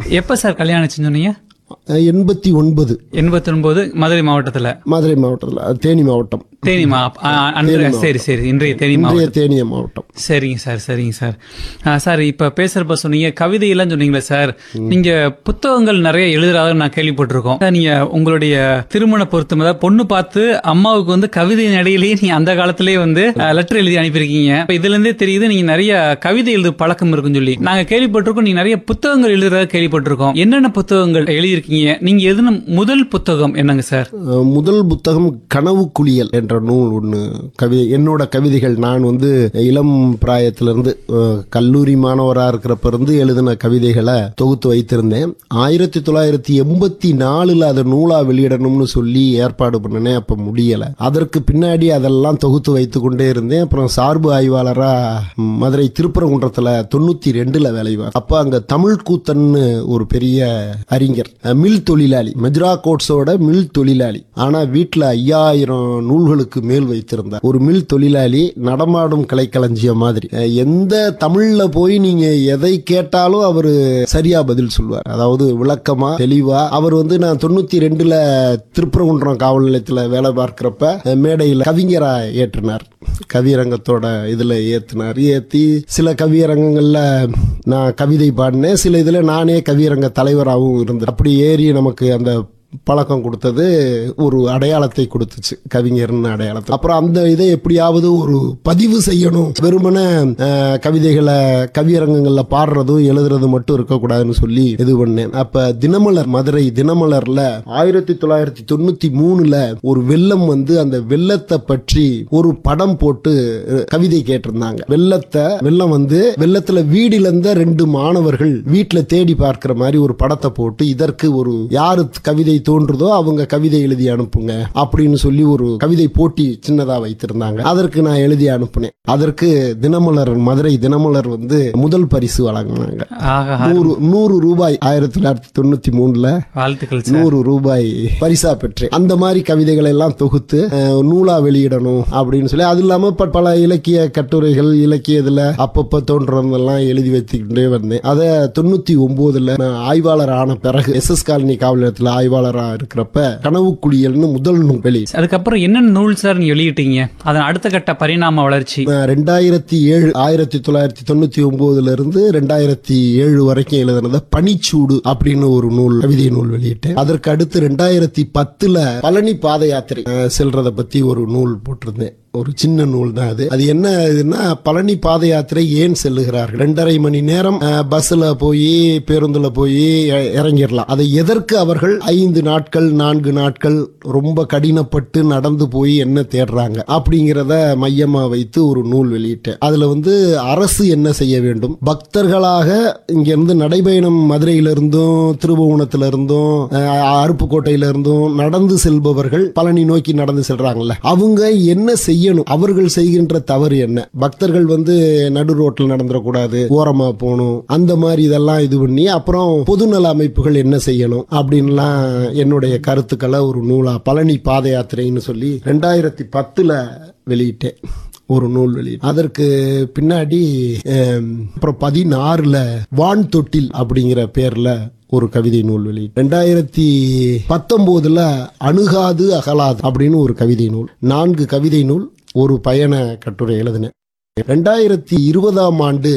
எப்ப சார் கல்யாணம் ஆச்சுன்னு சொன்னீங்க எண்பத்தி ஒன்பது எண்பத்தி ஒன்பது மதுரை மாவட்டத்துல மதுரை மாவட்டத்தில் தேனி மாவட்டம் தேனி மா ஆ, அன்றைய சரி சரி இன்றைய தேனி மாவட்டம் இன்றைய தேனிய மாவட்டம் சரிங்க சார் சரிங்க சார் ஆ, சார் இப்ப பேசுறப்ப சொன்னீங்க கவிதையெல்லாம் சொன்னீங்களே சார் நீங்க புத்தகங்கள் நிறைய எழுதுறாங்க நான் கேள்விப்பட்டிருக்கோம் சார், நீங்க உங்களுடைய திருமண பொருத்தம் அதாவது பொண்ணு பார்த்து அம்மாவுக்கு வந்து கவிதை நடையிலேயே நீங்க அந்த காலத்திலேயே வந்து லெட்டர் எழுதி அனுப்பியிருக்கீங்க இப்ப இதுல இருந்தே தெரியுது நீங்க நிறைய கவிதை எழுது பழக்கம் இருக்குன்னு சொல்லி நாங்க கேள்விப்பட்டிருக்கோம் நீங்க நிறைய புத்தகங்கள் எழுதுறதா கேள்விப்பட்டிருக்கோம் என்னென்ன புத்தகங்கள் எழுதியிருக்கீங்க நீங்க எதுன முதல் புத்தகம் என்னங்க சார் அஹ், முதல் புத்தகம் கனவு குளியல் என்ற நூல் ஒன்று கவிதை என்னோட கவிதைகள் நான் வந்து இளம் பிராயத்திலிருந்து அஹ், கல்லூரி மாணவராக இருக்கிறப்ப இருந்து எழுதின கவிதைகளை தொகுத்து வைத்திருந்தேன் ஆயிரத்தி தொள்ளாயிரத்தி எண்பத்தி நாலுல அதை நூலா வெளியிடணும்னு சொல்லி ஏற்பாடு பண்ணினேன் அப்ப முடியல அதற்கு பின்னாடி அதெல்லாம் தொகுத்து வைத்து கொண்டே இருந்தேன் அப்புறம் சார்பு ஆய்வாளரா ம், மதுரை திருப்பரங்குன்றத்துல தொண்ணூத்தி ரெண்டுல வேலைவார் அப்ப அங்க தமிழ் கூத்தன்னு ஒரு பெரிய அறிஞர் அஹ், மில் தொழிலாளி மெஜ்ரா கோட்ஸோட மில் தொழிலாளி ஆனா வீட்டுல ஐயாயிரம் நூல்களுக்கு மேல் வைத்திருந்தார் ஒரு மில் தொழிலாளி நடமாடும் கலைக்களஞ்சியம் மாதிரி அஹ், எந்த தமிழ்ல போய் நீங்க எதை கேட்டாலும் அவரு சரியா பதில் சொல்வார் அதாவது விளக்கமா தெளிவா அவர் வந்து நான் தொண்ணூத்தி ரெண்டுல திருப்பரங்குன்றம் காவல் நிலையத்துல வேலை பார்க்கிறப்ப அஹ், மேடையில கவிஞரா ஏற்றினார் கவியரங்கத்தோட இதுல ஏத்தினார் ஏத்தி சில கவியரங்கங்கள்ல நான் கவிதை பாடினேன் சில இதுல நானே கவியரங்க தலைவராகவும் இருந்தேன் அப்படி ஏறி நமக்கு அந்த பழக்கம் கொடுத்தது ஒரு அடையாளத்தை கொடுத்துச்சு கவிஞர்னு அடையாளத்தை அப்புறம் அந்த இதை எப்படியாவது ஒரு பதிவு செய்யணும் வெறுமனே அஹ், கவிதைகளை கவியரங்கங்கள்ல பாடுறதும் எழுதுறதும் மட்டும் இருக்கக்கூடாதுன்னு சொல்லி இது பண்ணேன் அப்ப தினமலர் மதுரை தினமலர்ல ஆயிரத்தி தொள்ளாயிரத்தி தொண்ணூத்தி மூணுல ஒரு வெள்ளம் வந்து அந்த வெள்ளத்தை பற்றி ஒரு படம் போட்டு அஹ், கவிதை கேட்டிருந்தாங்க வெள்ளத்தை வெள்ளம் வந்து வெள்ளத்துல வீடு இழந்த ரெண்டு மாணவர்கள் வீட்டுல தேடி பார்க்கிற மாதிரி ஒரு படத்தை போட்டு இதற்கு ஒரு யாரு கவிதை தோன்றுதோ அவங்க கவிதை எழுதி அனுப்புங்க அப்படின்னு சொல்லி ஒரு கவிதை போட்டி சின்னதா வைத்திருந்தாங்க அதற்கு நான் எழுதி அனுப்புனேன் அதற்கு தினமலர் மதுரை தினமலர் வந்து முதல் பரிசு வழங்கினாங்க ஆகா நூறு நூறு ரூபாய் ஆயிரத்தி தொள்ளாயிரத்தி தொண்ணூத்தி மூணுல வாழ்த்துக்கள் சார் நூறு ரூபாய் பரிசா பெற்றேன் அந்த மாதிரி கவிதைகளை எல்லாம் தொகுத்து அஹ், நூலா வெளியிடணும் அப்படின்னு சொல்லி அது இல்லாம ப- பல இலக்கிய கட்டுரைகள் இலக்கிய இதுல அப்பப்ப தோன்றதெல்லாம் எழுதி வச்சுக்கிட்டே வந்தேன் அதை தொண்ணூத்தி ஒன்பதுல நான் ஆய்வாளர் ஆன பிறகு எஸ் எஸ் காலனி காவல் நிலையத்துல ஆய்வாளரா இருக்கிறப்ப கனவு குளியல்னு முதல் நூல் வெளி அதுக்கப்புறம் என்னென்ன நூல் சார் நீங்க வெளியிட்டீங்க அதன் அடுத்த கட்ட பரிணாம வளர்ச்சி நான் ரெண்டாயிரத்தி ஏழு ஆயிரத்தி தொள்ளாயிரத்தி தொண்ணூத்தி ஒன்பதுல இருந்து ரெண்டாயிரத்தி ஏழு வரைக்கும் எழுதினத பனிச்சூடு அப்படின்னு ஒரு நூல் கவிதை நூல் வெளியிட்டேன் அதற்கு அடுத்து ரெண்டாயிரத்தி பத்துல பழனி பாத யாத்திரை அஹ், செல்றத பத்தி ஒரு நூல் போட்டிருந்தேன் ஒரு சின்ன நூல் தான் அது அது என்ன இதுன்னா பழனி பாத யாத்திரை ஏன் செல்லுகிறார்கள் ரெண்டரை மணி நேரம் அஹ், பஸ்ல போய் பேருந்துல போய் இ- இறங்கிடலாம் அதை எதற்கு அவர்கள் ஐந்து நாட்கள் நான்கு நாட்கள் ரொம்ப கடினப்பட்டு நடந்து போய் என்ன தேடுறாங்க அப்படிங்கிறத மையமா வைத்து ஒரு நூல் வெளியிட்டேன் அதுல வந்து அரசு என்ன செய்ய வேண்டும் பக்தர்களாக இங்க இருந்து நடைபயணம் மதுரையிலிருந்தும் திருபுவனத்திலிருந்தும் அஹ், அருப்புக்கோட்டையில இருந்தும் நடந்து செல்பவர்கள் பழனி நோக்கி நடந்து செல்றாங்கல்ல அவங்க என்ன செய்யணும் அவர்கள் செய்கின்ற தவறு என்ன பக்தர்கள் வந்து நடு ரோட்ல நடந்துடக்கூடாது ஓரமா போகணும் அந்த மாதிரி இதெல்லாம் இது பண்ணி அப்புறம் பொதுநல அமைப்புகள் என்ன செய்யணும் அப்படின்லாம் என்னுடைய கருத்துக்களை ஒரு நூலா பழனி பாத யாத்திரைன்னு சொல்லி ரெண்டாயிரத்தி பத்துல வெளியிட்டேன் ஒரு நூல் வெளி அதற்கு பின்னாடி அம், அப்புறம் பதினாறுல வான் தொட்டில் அப்படிங்கிற பேர்ல ஒரு கவிதை நூல் வெளி ரெண்டாயிரத்தி பத்தொன்பதுல அணுகாது அகலாது அப்படின்னு ஒரு கவிதை நூல் நான்கு கவிதை நூல் ஒரு பயண கட்டுரை எழுதினேன் ரெண்டாயிரத்தி இருபதாம் ஆண்டு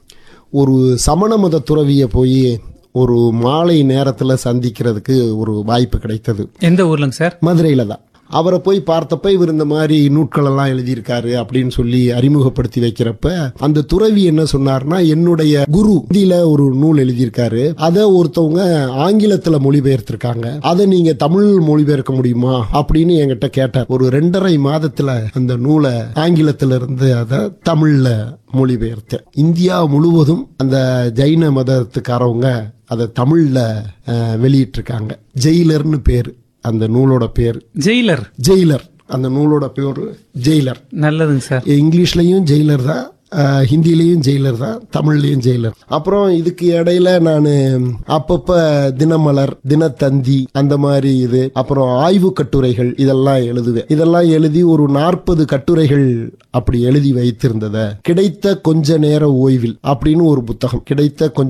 ஒரு சமண மத துறவிய போய் ஒரு மாலை நேரத்துல சந்திக்கிறதுக்கு ஒரு வாய்ப்பு கிடைத்தது எந்த ஊர்லங்க சார் மதுரையில தான் அவரை போய் பார்த்தப்ப இவர் இந்த மாதிரி நூட்கள் எல்லாம் எழுதியிருக்காரு அப்படின்னு சொல்லி அறிமுகப்படுத்தி வைக்கிறப்ப அந்த துறவி என்ன சொன்னார்னா என்னுடைய குரு ஹிந்தியில ஒரு நூல் எழுதியிருக்காரு அதை ஒருத்தவங்க ஆங்கிலத்துல மொழிபெயர்த்திருக்காங்க அதை நீங்க தமிழ் மொழிபெயர்க்க முடியுமா அப்படின்னு என்கிட்ட கேட்டார் ஒரு ரெண்டரை மாதத்துல அந்த நூலை ஆங்கிலத்துல இருந்து அதை தமிழ்ல மொழிபெயர்த்தேன் இந்தியா முழுவதும் அந்த ஜைன மதத்துக்காரவங்க அதை தமிழ்ல அஹ், வெளியிட்டிருக்காங்க ஜெயிலர்னு பேரு அந்த நூலோட பேர் ஜெயிலர் ஜெயிலர் அந்த நூலோட பேர் ஜெயிலர் நல்லதுங்க சார் இங்கிலீஷ்லயும் ஜெயிலர் தான் அஹ், ஹிந்திலையும் ஜெயிலர் தான் தமிழ்லயும் ஜெயிலர் அப்புறம் இதுக்கு இடையில நான் அப்பப்ப தினமலர் தினத்தந்தி அந்த மாதிரி இது அப்புறம் ஆய்வு கட்டுரைகள் இதெல்லாம் எழுதுவேன் இதெல்லாம் எழுதி ஒரு நாற்பது கட்டுரைகள் அப்படி எழுதி வைத்திருந்தத கிடைத்த கொஞ்ச நேர ஓய்வில் அப்படின்னு ஒரு புத்தகம் கிடைத்த கொஞ்ச